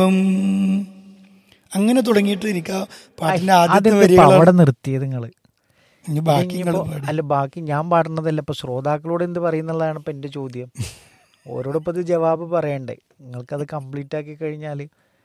ഉം, അങ്ങനെ തുടങ്ങിയിട്ട് എനിക്ക് ആ പാട്ടിന്റെ ആദ്യത്തെ അതെന്താ വരികൾ അവിടെ നിർത്തിയത് നിങ്ങള് ഇനി ബാക്കി ഇനിയിപ്പോ- നിങ്ങൾ പാടി അല്ല ബാക്കി ഞാൻ പാടുന്നതല്ല ഇപ്പൊ ശ്രോതാക്കളോട് എന്ത് പറയുന്നുള്ളതാണ് ഇപ്പൊ എന്റെ ചോദ്യം ഓരോടിപ്പോ ഇത് ജവാബ് പറയണ്ടേ നിങ്ങൾക്കത് കംപ്ലീറ്റ് ആക്കി കഴിഞ്ഞാൽ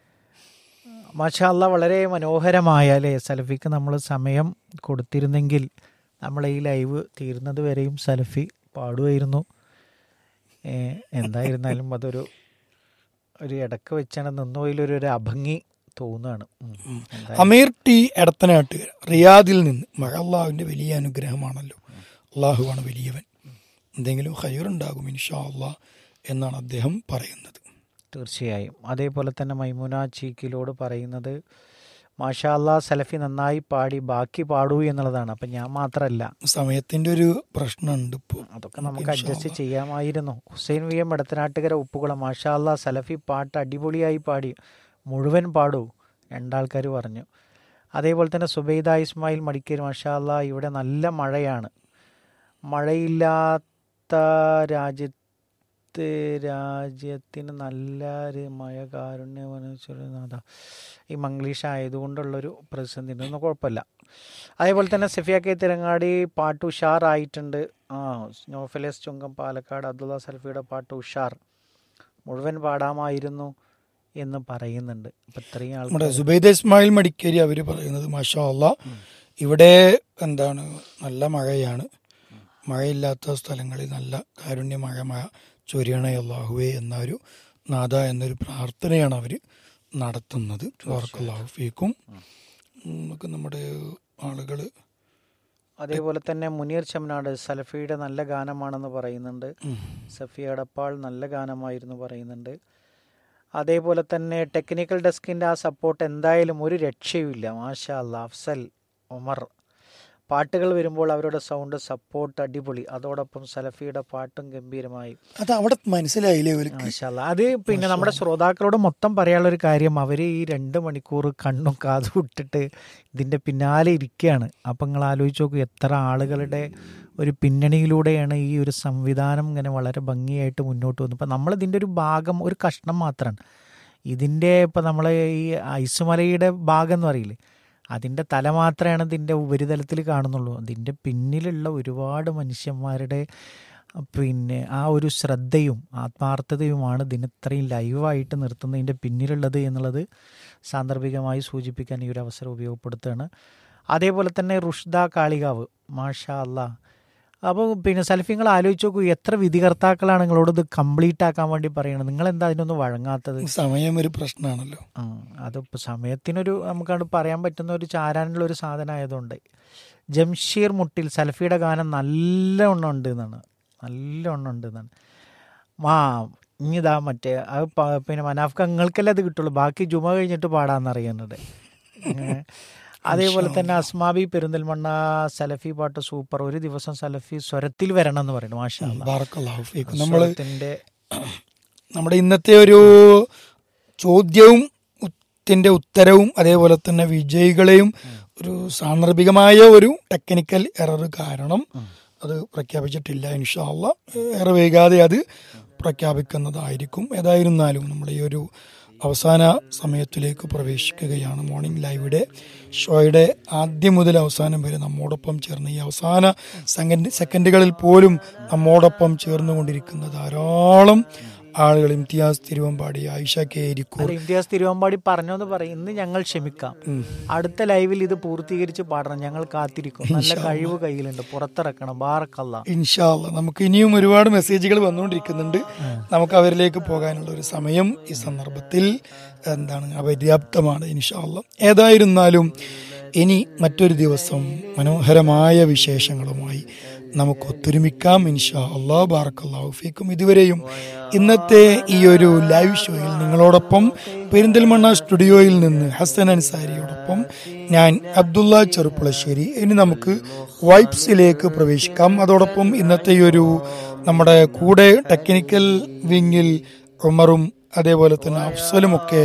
മാഷാല്ല വളരെ മനോഹരമായ അല്ലേ സലഫിക്ക് നമ്മൾ സമയം കൊടുത്തിരുന്നെങ്കിൽ നമ്മൾ ഈ ലൈവ് തീരുന്നത് വരെയും സലഫി പാടുമായിരുന്നു ഏ, എന്തായിരുന്നാലും അതൊരു ഒരു ഇടക്ക് വെച്ചാണ് നിന്നുപോയിലൊരു ഒരു അഭംഗി തോന്നുകയാണ് ഉം. എന്തായാലും അമീർ ടി എടത്തനാട്ട് റിയാദിൽ നിന്ന് മഴ അള്ളാഹുവിന്റെ വലിയ അനുഗ്രഹമാണല്ലോ അള്ളാഹുവാണ് വലിയവൻ എന്തെങ്കിലും ഹൈറുണ്ടാകും ഇൻഷാ അള്ളാഹ് എന്നാണ് അദ്ദേഹം പറയുന്നത് തീർച്ചയായും അതേപോലെ തന്നെ മൈമുന ചീക്കിലോട് പറയുന്നത് മാഷാ അല്ലാ സലഫി നന്നായി പാടി ബാക്കി പാടൂ എന്നുള്ളതാണ് അപ്പം ഞാൻ മാത്രമല്ല സമയത്തിന്റെ ഒരു പ്രശ്നമുണ്ട് ഇപ്പോൾ അതൊക്കെ നമുക്ക് അഡ്ജസ്റ്റ് ചെയ്യാമായിരുന്നു ഹുസൈൻ വി എം എടത്തനാട്ടുകര ഉപ്പുകുളം മാഷാ അല്ലാ സലഫി പാട്ട് അടിപൊളിയായി പാടി മുഴുവൻ പാടൂ രണ്ടാൾക്കാർ പറഞ്ഞു അതേപോലെ തന്നെ സുബൈദ ഇസ്മായിൽ മടിക്കേരി മാഷാ അല്ലാ ഇവിടെ നല്ല മഴയാണ് മഴയില്ലാത്ത രാജ്യത്ത് രാജ്യത്തിന് നല്ല ഒരു മഴ കാരുണ്യവനതാ ഈ മംഗ്ലീഷ് ആയതുകൊണ്ടുള്ളൊരു പ്രതിസന്ധി ഉണ്ട്. ഒന്നും കുഴപ്പമില്ല അതേപോലെ തന്നെ സഫിയ കെ തിരങ്ങാടി പാട്ട് ഉഷാറായിട്ടുണ്ട് ആ നോഫലേസ് ചുങ്കം പാലക്കാട് അബ്ദുള്ള സൽഫിയുടെ പാട്ട് ഉഷാർ മുഴുവൻ പാടാമായിരുന്നു എന്ന് പറയുന്നുണ്ട് അപ്പം ഇത്രയും നമ്മുടെ ആൾക്കാർ സുബൈദ ഇസ്മായിൽ മടിക്കേരി അവർ പറയുന്നത് മാഷാ അള്ളാ ഇവിടെ എന്താണ് നല്ല മഴയാണ് മഴയില്ലാത്ത സ്ഥലങ്ങളിൽ നല്ല കാരുണ്യ മഴ മഴ ചൊരിയണ അള്ളാഹുവേ എന്ന ഒരു നാദ എന്നൊരു പ്രാർത്ഥനയാണ് അവർ നടത്തുന്നത് വാർക്കല്ലാഹു ഫീക്കും നമുക്ക് നമ്മുടെ ആളുകൾ അതേപോലെ തന്നെ മുനീർ ചമനാട് സലഫിയുടെ നല്ല ഗാനമാണെന്ന് പറയുന്നുണ്ട് സഫിയ അടപ്പാൾ നല്ല ഗാനമായിരുന്നു പറയുന്നുണ്ട് അതേപോലെ തന്നെ ടെക്നിക്കൽ ഡെസ്കിൻ്റെ ആ സപ്പോർട്ട് എന്തായാലും ഒരു രക്ഷയുമില്ല മാഷാ അല്ലാ അഫ്സൽ ഉമർ പാട്ടുകൾ വരുമ്പോൾ അവരുടെ സൗണ്ട് സപ്പോർട്ട് അടിപൊളി അതോടൊപ്പം സലഫിയുടെ പാട്ടും ഗംഭീരമായി അത് അവിടെ മനസ്സിലായില്ലേ ഇവർക്ക് മാഷാ അല്ലാ. അത് പിന്നെ നമ്മുടെ ശ്രോതാക്കളോട് മൊത്തം പറയാനുള്ള ഒരു കാര്യം അവർ ഈ രണ്ട് മണിക്കൂർ കണ്ണും കാതും ഇട്ടിട്ട് ഇതിൻ്റെ പിന്നാലെ ഇരിക്കുകയാണ് അപ്പം നിങ്ങൾ ആലോചിച്ച് നോക്കൂ എത്ര ആളുകളുടെ ഒരു പിന്നണിയിലൂടെയാണ് ഈ ഒരു സംവിധാനം ഇങ്ങനെ വളരെ ഭംഗിയായിട്ട് മുന്നോട്ട് വന്നത് ഇപ്പം നമ്മളിതിൻ്റെ ഒരു ഭാഗം ഒരു കഷ്ണം മാത്രമാണ് ഇതിൻ്റെ ഇപ്പം നമ്മൾ ഈ ഐസുമലയുടെ ഭാഗം എന്ന് പറയില്ലേ അതിൻ്റെ തല മാത്രമാണ് ഇതിൻ്റെ ഉപരിതലത്തിൽ കാണുന്നുള്ളൂ അതിൻ്റെ പിന്നിലുള്ള ഒരുപാട് മനുഷ്യന്മാരുടെ പിന്നെ ആ ഒരു ശ്രദ്ധയും ആത്മാർത്ഥതയുമാണ് ഇതിന് ഇത്രയും ലൈവായിട്ട് നിർത്തുന്നതിൻ്റെ പിന്നിലുള്ളത് എന്നുള്ളത് സാന്ദർഭികമായി സൂചിപ്പിക്കാൻ ഈ ഒരു അവസരം ഉപയോഗപ്പെടുത്തുകയാണ് അതേപോലെ തന്നെ റുഷ്ദ കാളികാവ് മാഷാ അല്ലാ അപ്പോൾ പിന്നെ സൽഫിങ്ങൾ ആലോചിച്ച് നോക്കൂ എത്ര വിധികർത്താക്കളാണ് നിങ്ങളോട് ഇത് കംപ്ലീറ്റ് ആക്കാൻ വേണ്ടി പറയണത് നിങ്ങൾ എന്താ അതിനൊന്നും വഴങ്ങാത്തത് സമയം ഒരു പ്രശ്നമാണല്ലോ ആ അതിപ്പോൾ സമയത്തിനൊരു നമുക്കത് പറയാൻ പറ്റുന്ന ഒരു ചാരാനുള്ള ഒരു സാധനം ആയതുകൊണ്ട് ജംഷീർ മുട്ടിൽ സൽഫിയുടെ ഗാനം നല്ല എണ്ണം ഉണ്ട് എന്നാണ് നല്ല എണ്ണം ഉണ്ട് എന്നാണ് ആ ഇനിതാ മറ്റേ അത് പ- പിന്നെ മനാഫ്ക നിങ്ങൾക്കല്ലേ അത് കിട്ടുള്ളൂ ബാക്കി ജുമ കഴിഞ്ഞിട്ട് പാടാന്നറിയുന്നത് ഏ. അതേപോലെ തന്നെ അസ്മാബി പെരിന്തൽമണ്ണ സലഫി പാട്ട് സൂപ്പർ ഒരു ദിവസം സലഫി സ്വരത്തിൽ വരണം എന്ന് പറയുന്നു മാഷാ അല്ലാ. ബാറക്കല്ലാഹു ഫീക്കും നമ്മൾ സ്വരത്തിന്റെ നമ്മുടെ ഇന്നത്തെ ഒരു ചോദ്യവും ത്തിന്റെ ഉത്തരവും അതേപോലെ തന്നെ വിജയികളെയും ഒരു സാന്ദർഭികമായ ഒരു ടെക്നിക്കൽ എറർ കാരണം അത് പ്രഖ്യാപിച്ചിട്ടില്ല ഇൻഷാല്ല ഏറെ വൈകാതെ അത് പ്രഖ്യാപിക്കുന്നതായിരിക്കും ഏതായിരുന്നാലും നമ്മുടെ ഈ ഒരു അവസാന സമയത്തിലേക്ക് പ്രവേശിക്കുകയാണ് മോർണിംഗ് ലൈവിടെ ഷോയുടെ ആദ്യം മുതൽ അവസാനം വരെ നമ്മോടൊപ്പം ചേർന്ന് ഈ അവസാന സെക്കൻഡ് സെക്കൻഡുകളിൽ പോലും നമ്മോടൊപ്പം ചേർന്നുകൊണ്ടിരിക്കുന്ന ധാരാളം ആളുകൾ ഇംതിയാസ് തിരുവമ്പാടി ആയിഷ കെ എരിക്കൂർ അല്ല ഇംതിയാസ് തിരുവമ്പാടി പറഞ്ഞോന്ന് പറയും ഇന്ന് ഞങ്ങൾ ക്ഷമിക്കാം അടുത്ത ലൈവിൽ ഇത് പൂർത്തീകരിച്ച് പാടണം ഞങ്ങൾ കാത്തിരിക്കും നല്ല കഴിവ് കയ്യിലുണ്ട് പുറത്തിറക്കണം ബാറക്കല്ല ഇൻഷാല്ല നമുക്ക് ഇനിയും ഒരുപാട് മെസ്സേജുകൾ വന്നുകൊണ്ടിരിക്കുന്നുണ്ട് നമുക്ക് അവരിലേക്ക് പോകാനുള്ള ഒരു സമയം ഈ സന്ദർഭത്തിൽ എന്താണ് അപര്യാപ്തമാണ് ഇൻഷാല്ല ഏതായിരുന്നാലും ഇനി മറ്റൊരു ദിവസം മനോഹരമായ വിശേഷങ്ങളുമായി നമുക്ക് ഒത്തൊരുമിക്കാം ഇൻഷാ അള്ളാഹ് ബാറക്കല്ലാഹു ഫീക്കും ഇതുവരെയും ഇന്നത്തെ ഈ ഒരു ലൈവ് ഷോയിൽ നിങ്ങളോടൊപ്പം പെരിന്തൽമണ്ണ സ്റ്റുഡിയോയിൽ നിന്ന് ഹസൻ അൻസാരിയോടൊപ്പം ഞാൻ അബ്ദുള്ള ചെറുപ്പുളശ്ശേരി ഇനി നമുക്ക് വൈബ്സിലേക്ക് പ്രവേശിക്കാം അതോടൊപ്പം ഇന്നത്തെ ഈ ഒരു നമ്മുടെ കൂടെ ടെക്നിക്കൽ വിങ്ങിൽ ഉമറും അതേപോലെ തന്നെ അഫ്സലും ഒക്കെ